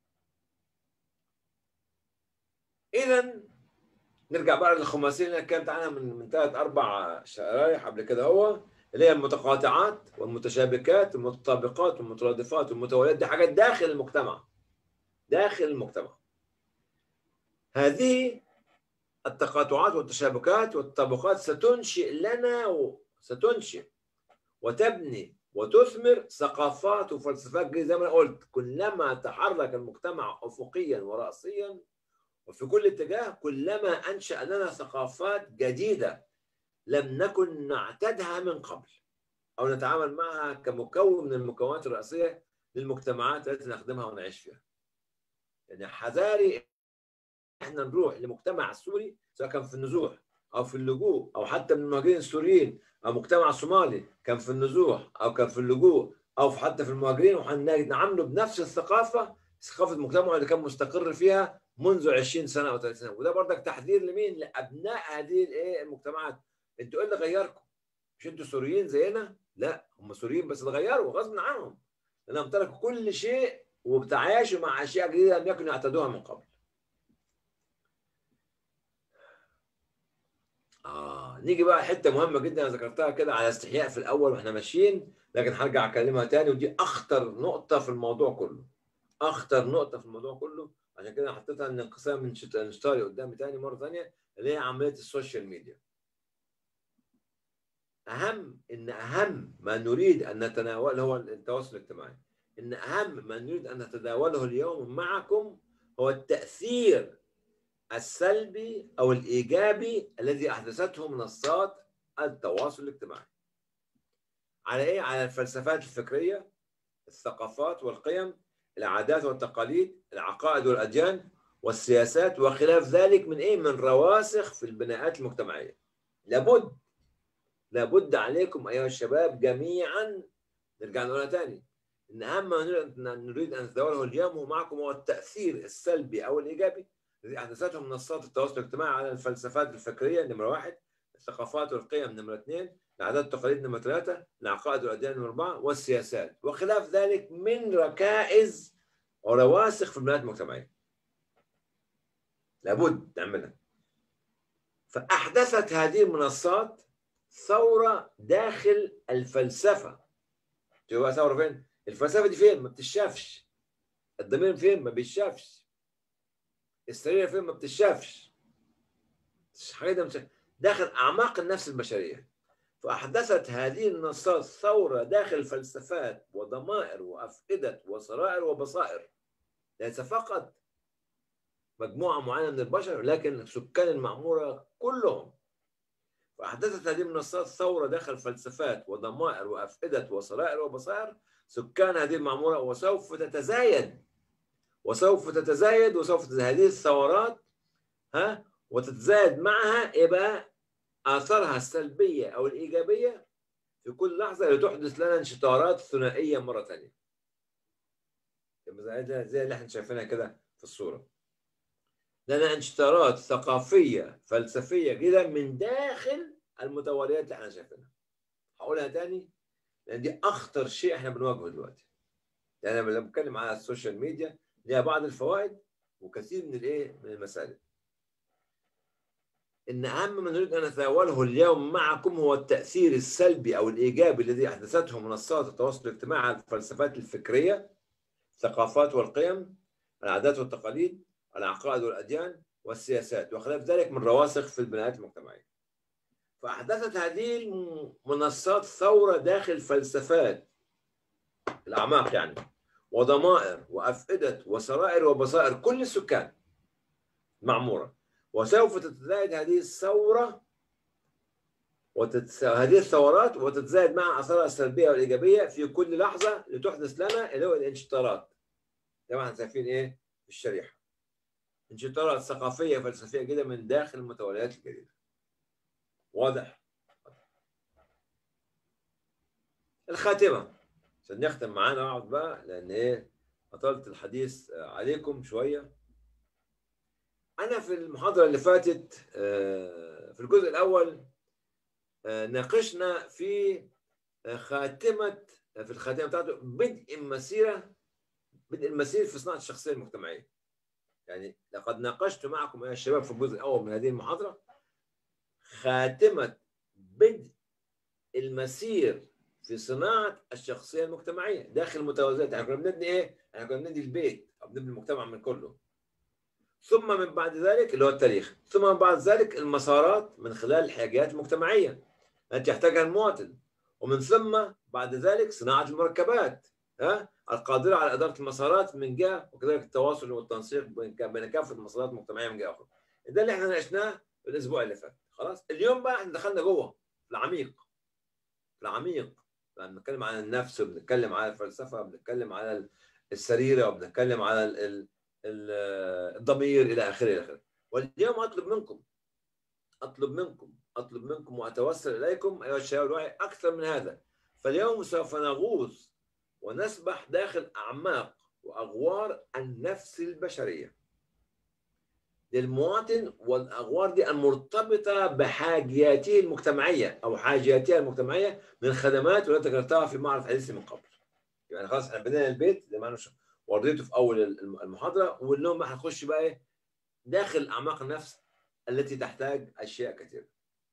إذا نرجع بقى للخماسية اللي كانت عنها من من ثلاث أربع شرايح قبل كده هو اللي هي المتقاطعات والمتشابكات والمتطابقات والمترادفات والمتواليات دي حاجات داخل المجتمع داخل المجتمع هذه التقاطعات والتشابكات والتطابقات ستنشئ لنا وستنشئ وتبني وتثمر ثقافات وفلسفات جديدة زي ما أنا قلت كلما تحرك المجتمع أفقيا ورأسيا وفي كل اتجاه كلما أنشأ لنا ثقافات جديدة لم نكن نعتادها من قبل أو نتعامل معها كمكون من المكونات الرئيسية للمجتمعات التي نخدمها ونعيش فيها يعني حذاري احنا نروح لمجتمع السوري سواء كان في النزوح او في اللجوء او حتى من المهاجرين السوريين او مجتمع الصومالي كان في النزوح او كان في اللجوء او في حتى في المهاجرين وهنعامله بنفس الثقافه ثقافه المجتمع اللي كان مستقر فيها منذ 20 سنه او 30 سنه وده برضك تحذير لمين؟ لابناء هذه الايه المجتمعات انتوا ايه اللي غيركم؟ مش انتوا سوريين زينا؟ لا هم سوريين بس اتغيروا غصب عنهم لانهم تركوا كل شيء وبتعايشوا مع اشياء جديده لم يكونوا يعتادوها من قبل. اه نيجي بقى حته مهمه جدا انا ذكرتها كده على استحياء في الاول واحنا ماشيين لكن هرجع اكلمها تاني ودي اخطر نقطه في الموضوع كله. اخطر نقطه في الموضوع كله عشان كده حطيتها ان انقسام من نشتاري قدامي تاني مره ثانيه اللي هي عمليه السوشيال ميديا. اهم ان اهم ما نريد ان نتناوله هو التواصل الاجتماعي. ان اهم ما نريد ان نتداوله اليوم معكم هو التاثير السلبي او الايجابي الذي احدثته منصات التواصل الاجتماعي. على ايه؟ على الفلسفات الفكريه، الثقافات والقيم، العادات والتقاليد، العقائد والاديان والسياسات وخلاف ذلك من ايه؟ من رواسخ في البناءات المجتمعيه. لابد لابد عليكم ايها الشباب جميعا نرجع نقولها تاني ان اهم ما نريد ان نتداوله اليوم هو معكم هو التاثير السلبي او الايجابي الذي احدثته منصات التواصل الاجتماعي على الفلسفات الفكريه نمره واحد، الثقافات والقيم نمره اثنين، العادات والتقاليد نمره ثلاثه، العقائد والاديان نمره اربعه، والسياسات وخلاف ذلك من ركائز ورواسخ في البناءات المجتمعيه. لابد نعملها. فاحدثت هذه المنصات ثوره داخل الفلسفه. تبقى ثوره فين؟ الفلسفه دي فين؟ ما بتشافش. الضمير فين؟ ما بيشافش. السريره فين ما بتشافش حاجه مش داخل اعماق النفس البشريه فاحدثت هذه المنصات ثوره داخل الفلسفات وضمائر وافئده وسرائر وبصائر ليس فقط مجموعه معينه من البشر لكن سكان المعموره كلهم فاحدثت هذه المنصات ثوره داخل الفلسفات وضمائر وافئده وسرائر وبصائر سكان هذه المعموره وسوف تتزايد وسوف تتزايد وسوف تتزايد هذه الثورات ها وتتزايد معها يبقى اثارها السلبيه او الايجابيه في كل لحظه لتحدث لنا انشطارات ثنائيه مره ثانيه. يبقى زي زي اللي احنا شايفينها كده في الصوره. لنا انشطارات ثقافيه فلسفيه جدا من داخل المتواليات اللي احنا شايفينها. هقولها تاني لان دي اخطر شيء احنا بنواجهه دلوقتي. يعني انا لما بتكلم على السوشيال ميديا ليها بعض الفوائد وكثير من الايه من المسائل. ان اهم ما نريد ان نتناوله اليوم معكم هو التاثير السلبي او الايجابي الذي احدثته منصات التواصل الاجتماعي على الفلسفات الفكريه الثقافات والقيم العادات والتقاليد العقائد والاديان والسياسات وخلاف ذلك من رواسخ في البنايات المجتمعيه. فاحدثت هذه المنصات ثوره داخل فلسفات الاعماق يعني وضمائر وافئده وسرائر وبصائر كل السكان معموره وسوف تتزايد هذه الثورة وتتس... هذه الثورات وتتزايد مع اثارها السلبيه والايجابيه في كل لحظه لتحدث لنا اللي هو الانشطارات زي ما احنا شايفين ايه في الشريحه انشطارات ثقافيه فلسفيه جدا من داخل المتوليات الجديده واضح الخاتمه عشان نختم معانا اقعد بقى لان ايه اطلت الحديث عليكم شويه انا في المحاضره اللي فاتت في الجزء الاول ناقشنا في خاتمه في الخاتمه بتاعته بدء المسيره بدء المسير في صناعه الشخصيه المجتمعيه يعني لقد ناقشت معكم يا الشباب في الجزء الاول من هذه المحاضره خاتمه بدء المسير في صناعه الشخصيه المجتمعيه داخل المتوازنات احنا كنا بنبني ايه؟ احنا كنا بنبني البيت او بنبني المجتمع من كله ثم من بعد ذلك اللي هو التاريخ ثم من بعد ذلك المسارات من خلال الحاجيات المجتمعية التي يحتاجها المواطن ومن ثم بعد ذلك صناعة المركبات ها القادرة على إدارة المسارات من جهة وكذلك التواصل والتنسيق بين كافة المسارات المجتمعية من جهة أخرى ده اللي احنا ناقشناه الأسبوع اللي فات خلاص اليوم بقى احنا دخلنا جوه في العميق في العميق لما بنتكلم عن النفس وبنتكلم على الفلسفة وبنتكلم على السريرة وبنتكلم على ال الضمير الى اخره الى اخره واليوم اطلب منكم اطلب منكم اطلب منكم واتوسل اليكم ايها الشباب الوعي اكثر من هذا فاليوم سوف نغوص ونسبح داخل اعماق واغوار النفس البشريه للمواطن والاغوار دي المرتبطه بحاجياته المجتمعيه او حاجياتها المجتمعيه من الخدمات والتي ذكرتها في معرض حديثي من قبل يعني خلاص احنا بنينا البيت زي ما وريته في اول المحاضره واليوم هنخش بقى ايه داخل اعماق النفس التي تحتاج اشياء كثيره.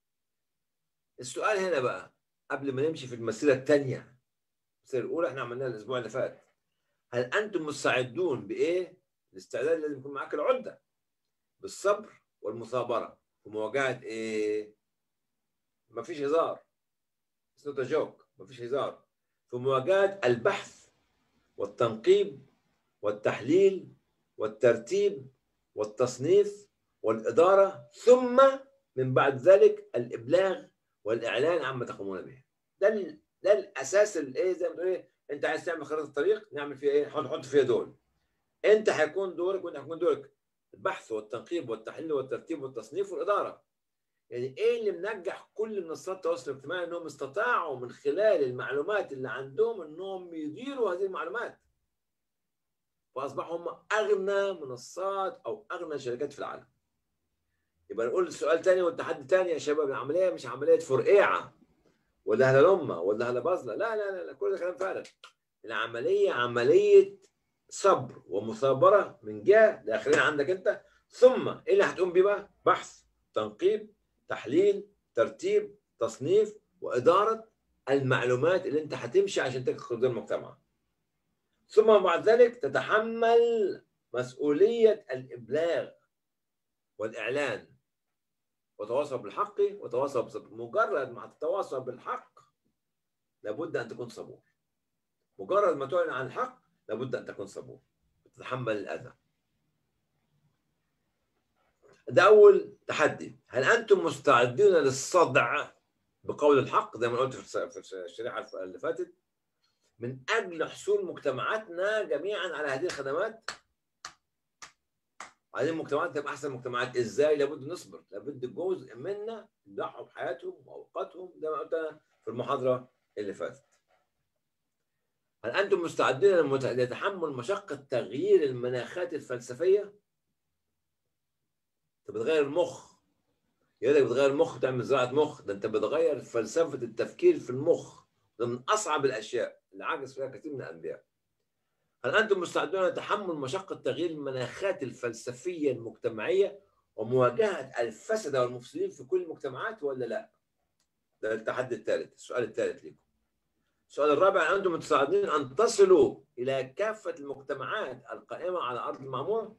السؤال هنا بقى قبل ما نمشي في المسيره الثانيه المسيره الاولى احنا عملناها الاسبوع اللي فات هل انتم مستعدون بايه؟ الاستعداد لازم يكون معاك العده بالصبر والمثابره في مواجهه ايه؟ مفيش هزار It's not a joke مفيش هزار في مواجهه البحث والتنقيب والتحليل والترتيب والتصنيف والإدارة ثم من بعد ذلك الإبلاغ والإعلان عما تقومون به ده ده الأساس الإيه زي ما تقول إيه أنت عايز تعمل خريطة الطريق نعمل فيها إيه حط حط فيها دول أنت هيكون دورك وأنت هيكون دورك البحث والتنقيب والتحليل والترتيب والتصنيف والإدارة يعني إيه اللي منجح كل منصات التواصل الاجتماعي إنهم استطاعوا من خلال المعلومات اللي عندهم إنهم يديروا هذه المعلومات فاصبحوا هم اغنى منصات او اغنى شركات في العالم. يبقى نقول سؤال ثاني والتحدي ثاني يا شباب العمليه مش عمليه فرقيعه ولا هللمه ولا هلبظله لا لا لا, لا كل ده كلام فارغ. العمليه عمليه صبر ومثابره من جهه داخلين عندك انت ثم ايه اللي هتقوم بيه بقى؟ بحث، تنقيب، تحليل، ترتيب، تصنيف واداره المعلومات اللي انت هتمشي عشان تدخل المجتمع. ثم بعد ذلك تتحمل مسؤولية الإبلاغ والإعلان وتواصل بالحق وتواصل بالصبر مجرد ما تتواصل بالحق لابد أن تكون صبور مجرد ما تعلن عن الحق لابد أن تكون صبور وتتحمل الأذى ده أول تحدي هل أنتم مستعدون للصدع بقول الحق زي ما قلت في الشريحة اللي فاتت من اجل حصول مجتمعاتنا جميعا على هذه الخدمات عايزين مجتمعات تبقى احسن مجتمعات ازاي لابد نصبر لابد جزء منا يضحوا بحياتهم واوقاتهم زي ما قلت أنا في المحاضره اللي فاتت هل انتم مستعدين للمت- لتحمل مشقه تغيير المناخات الفلسفيه انت بتغير المخ يقول لك بتغير المخ تعمل زراعه مخ ده انت بتغير فلسفه التفكير في المخ ده من اصعب الاشياء اللي عجز فيها كثير من الانبياء هل انتم مستعدون لتحمل مشقه تغيير المناخات الفلسفيه المجتمعيه ومواجهه الفساد والمفسدين في كل المجتمعات ولا لا؟ ده التحدي الثالث السؤال الثالث لكم السؤال الرابع هل انتم مستعدين ان تصلوا الى كافه المجتمعات القائمه على ارض المعموره؟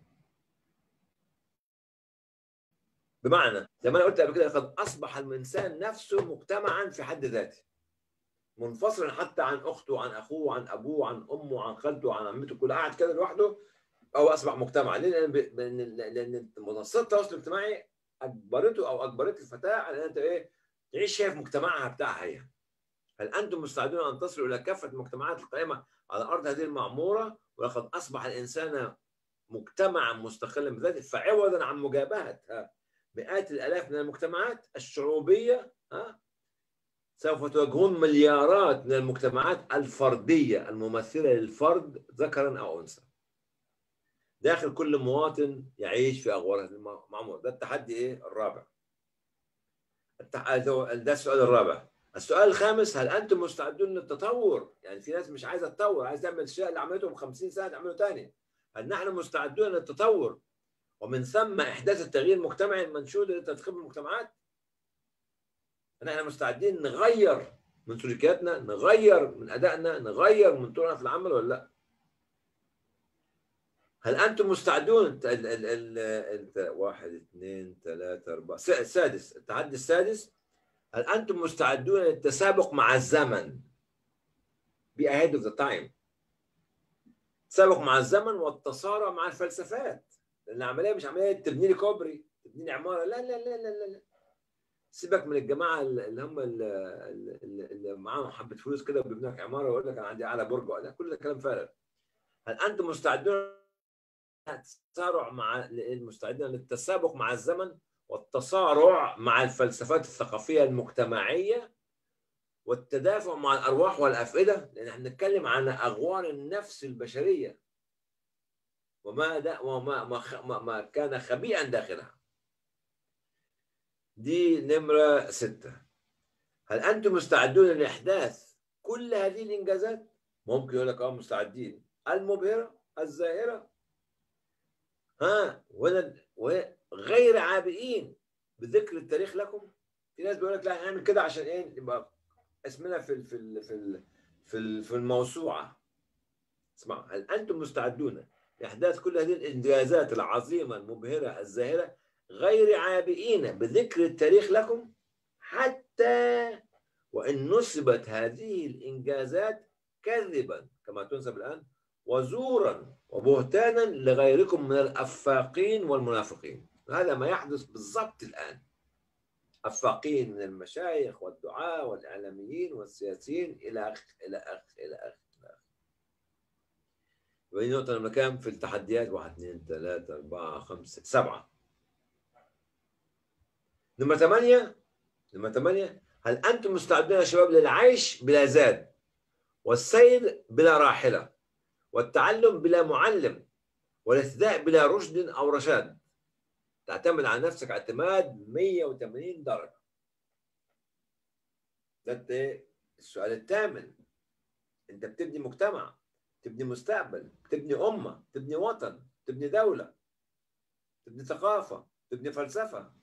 بمعنى زي ما انا قلت قبل كده قد اصبح الانسان نفسه مجتمعا في حد ذاته منفصلا حتى عن اخته عن اخوه عن ابوه عن امه عن خالته عن عمته كل قاعد كده لوحده او اصبح مجتمع ليه؟ لان ب- لان لان منصات التواصل الاجتماعي اجبرته او اجبرت الفتاه على ان انت ايه تعيش هي في مجتمعها بتاعها هي هل انتم مستعدون ان تصلوا الى كافه المجتمعات القائمه على ارض هذه المعموره ولقد اصبح الانسان مجتمعا مستقلا بذاته فعوضا عن مجابهه ها، مئات الالاف من المجتمعات الشعوبيه ها سوف تواجهون مليارات من المجتمعات الفرديه الممثله للفرد ذكرا او انثى داخل كل مواطن يعيش في اغوار هذه المعموره ده التحدي ايه الرابع التح... ده السؤال الرابع السؤال الخامس هل انتم مستعدون للتطور؟ يعني في ناس مش عايزه تطور عايز تعمل الشيء اللي عملته من 50 سنه تعمله ثاني. هل نحن مستعدون للتطور ومن ثم احداث التغيير المجتمعي المنشود لتضخيم المجتمعات؟ هل نحن مستعدين نغير من سلوكياتنا، نغير من ادائنا، نغير من طرقنا في العمل ولا لا؟ هل انتم مستعدون ال ال ال ال واحد اثنين ثلاثة أربعة س- السادس التحدي السادس هل أنتم مستعدون للتسابق مع الزمن؟ Be ahead of the time. تسابق مع الزمن والتصارع مع الفلسفات لأن العملية مش عملية تبني لي كوبري تبني لي عمارة لا لا لا لا لا, لا. سيبك من الجماعة اللي هم اللي, اللي اللي معاهم حبة فلوس كده وبيبنوا لك عمارة ويقول لك أنا عندي أعلى برج ولا كل ده كلام فارغ. هل أنتم مستعدون التسارع مع المستعدين للتسابق مع الزمن والتصارع مع الفلسفات الثقافية المجتمعية والتدافع مع الأرواح والأفئدة لأن احنا بنتكلم عن أغوار النفس البشرية وما دا وما ما, خ- ما, ما كان خبيئا داخلها دي نمرة ستة هل أنتم مستعدون لإحداث كل هذه الإنجازات؟ ممكن يقول لك أه مستعدين المبهرة الزاهرة ها ولا وغير عابئين بذكر التاريخ لكم في ناس بيقول لك لا نعمل كده عشان ايه يبقى اسمنا في ال في ال في ال في, ال في الموسوعه اسمع هل انتم مستعدون لاحداث كل هذه الانجازات العظيمه المبهره الزاهره غير عابئين بذكر التاريخ لكم حتى وان نسبت هذه الانجازات كذبا كما تنسب الان وزورا وبهتانا لغيركم من الافاقين والمنافقين هذا ما يحدث بالضبط الان افاقين من المشايخ والدعاة والاعلاميين والسياسيين الى اخ الى اخ الى اخ الى اخ ودي نقطة لما كان في التحديات واحد اثنين ثلاثة أربعة خمسة سبعة نمرة ثمانية نمرة ثمانية هل أنتم مستعدون يا شباب للعيش بلا زاد والسير بلا راحلة والتعلم بلا معلم والاهتداء بلا رشد او رشاد تعتمد على نفسك اعتماد 180 درجه ده إنت السؤال الثامن انت بتبني مجتمع تبني مستقبل تبني امه تبني وطن تبني دوله تبني ثقافه تبني فلسفه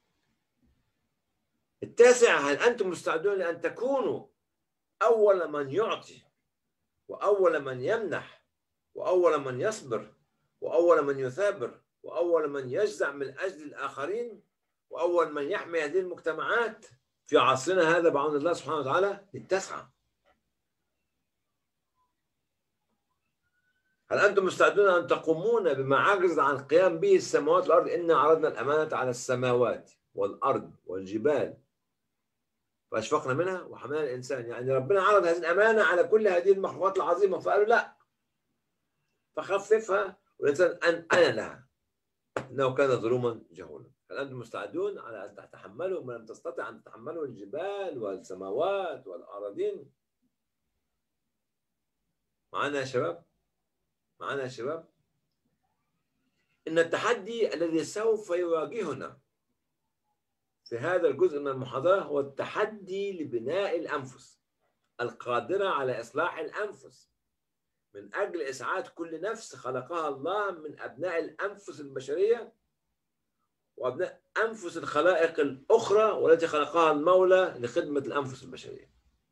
التاسع هل انتم مستعدون لان تكونوا اول من يعطي واول من يمنح واول من يصبر واول من يثابر واول من يجزع من اجل الاخرين واول من يحمي هذه المجتمعات في عصرنا هذا بعون الله سبحانه وتعالى للتسعه هل انتم مستعدون ان تقومون بما عجز عن القيام به السماوات والارض انا عرضنا الامانه على السماوات والارض والجبال فاشفقنا منها وحملها الانسان يعني ربنا عرض هذه الامانه على كل هذه المخلوقات العظيمه فقالوا لا فخففها والانسان ان انا لها انه كان ظلوما جهولا هل انتم مستعدون على ان تتحملوا ما لم تستطع ان تتحمله الجبال والسماوات والاراضين معنا يا شباب معنا يا شباب ان التحدي الذي سوف يواجهنا في هذا الجزء من المحاضره هو التحدي لبناء الانفس القادره على اصلاح الانفس من اجل اسعاد كل نفس خلقها الله من ابناء الانفس البشريه وابناء انفس الخلائق الاخرى والتي خلقها المولى لخدمه الانفس البشريه.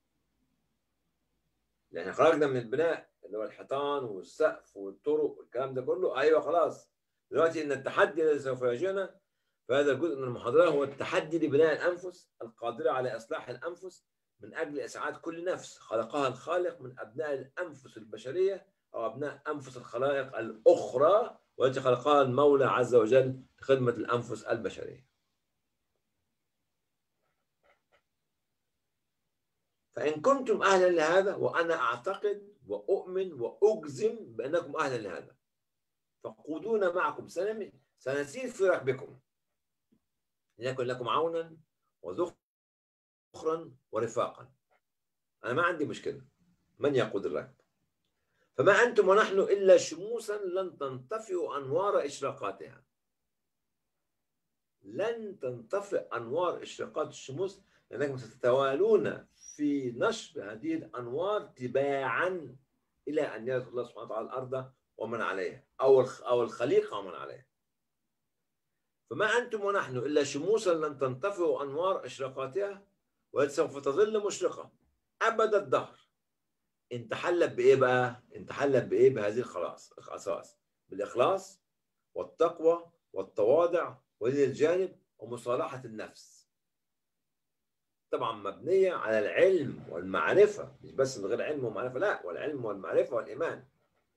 يعني خرجنا من البناء اللي هو الحيطان والسقف والطرق والكلام ده كله ايوه خلاص دلوقتي ان التحدي الذي سوف يواجهنا في هذا الجزء من المحاضره هو التحدي لبناء الانفس القادره على اصلاح الانفس من اجل اسعاد كل نفس خلقها الخالق من ابناء الانفس البشريه او ابناء انفس الخلائق الاخرى والتي خلقها المولى عز وجل لخدمه الانفس البشريه. فان كنتم اهلا لهذا وانا اعتقد واؤمن واجزم بانكم اهلا لهذا فقودونا معكم سنم سنسير في ركبكم لنكن لكم عونا وذخرا ورفاقا انا ما عندي مشكله من يقود الركب فما انتم ونحن الا شموسا لن تنطفئ انوار اشراقاتها لن تنطفئ انوار اشراقات الشموس لانكم ستتوالون في نشر هذه الانوار تباعا الى ان يرث الله سبحانه وتعالى الارض ومن عليها او او الخليقه ومن عليها. فما انتم ونحن الا شموسا لن تنطفئ انوار اشراقاتها وسوف تظل مشرقه ابد الدهر. ان تحلت بايه بقى؟ ان تحلت بايه؟ بهذه الخلاص الخصائص بالاخلاص والتقوى والتواضع ولين الجانب ومصالحه النفس. طبعا مبنيه على العلم والمعرفه مش بس من غير علم ومعرفه لا والعلم والمعرفه والايمان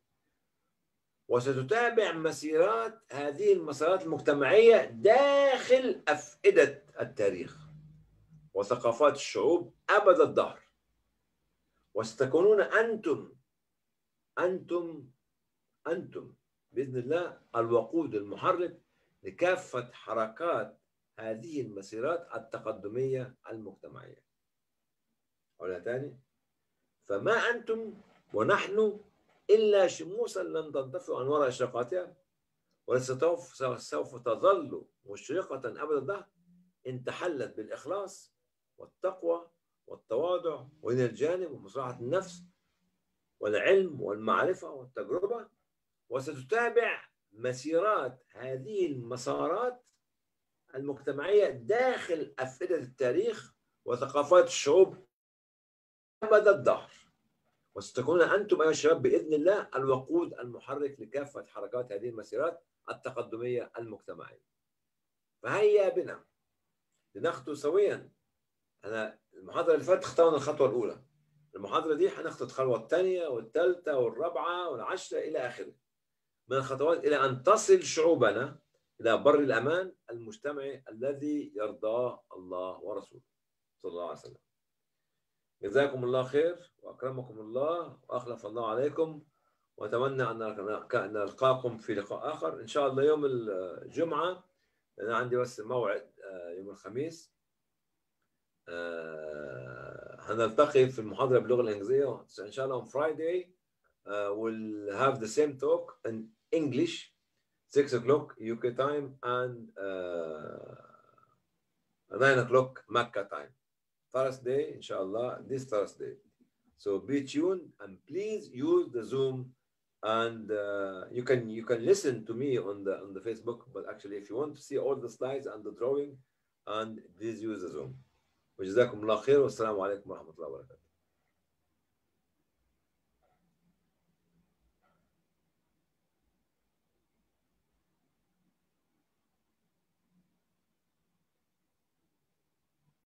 وستتابع مسيرات هذه المسارات المجتمعيه داخل افئده التاريخ وثقافات الشعوب ابد الدهر وستكونون انتم انتم انتم باذن الله الوقود المحرك لكافه حركات هذه المسيرات التقدمية المجتمعية أقولها تاني فما أنتم ونحن إلا شموسا لن تنطفئ أنوار إشراقاتها ولسوف سوف تظل مشرقة أبد الدهر إن تحلت بالإخلاص والتقوى والتواضع وإن الجانب ومصلحة النفس والعلم والمعرفة والتجربة وستتابع مسيرات هذه المسارات المجتمعية داخل أفئدة التاريخ وثقافات الشعوب أبد الدهر وستكونون أنتم أيها الشباب بإذن الله الوقود المحرك لكافة حركات هذه المسيرات التقدمية المجتمعية فهيا بنا لنخطو سويا أنا المحاضرة اللي فاتت اخترنا الخطوة الأولى المحاضرة دي هنخطو الخطوة الثانية والثالثة والرابعة والعشرة إلى آخره من الخطوات إلى أن تصل شعوبنا إلى بر الأمان المجتمعي الذي يرضاه الله ورسوله صلى الله عليه وسلم جزاكم الله خير وأكرمكم الله وأخلف الله عليكم وأتمنى أن نلقاكم في لقاء آخر إن شاء الله يوم الجمعة أنا عندي بس موعد يوم الخميس هنلتقي في المحاضرة باللغة الإنجليزية إن شاء الله on Friday uh, we'll have the same talk in English 6 o'clock UK time and uh, 9 o'clock Mecca time. Thursday, inshallah, this Thursday. So be tuned and please use the Zoom and uh, you can you can listen to me on the on the Facebook, but actually if you want to see all the slides and the drawing, and please use the Zoom. وجزاكم الله خير والسلام عليكم ورحمة الله وبركاته.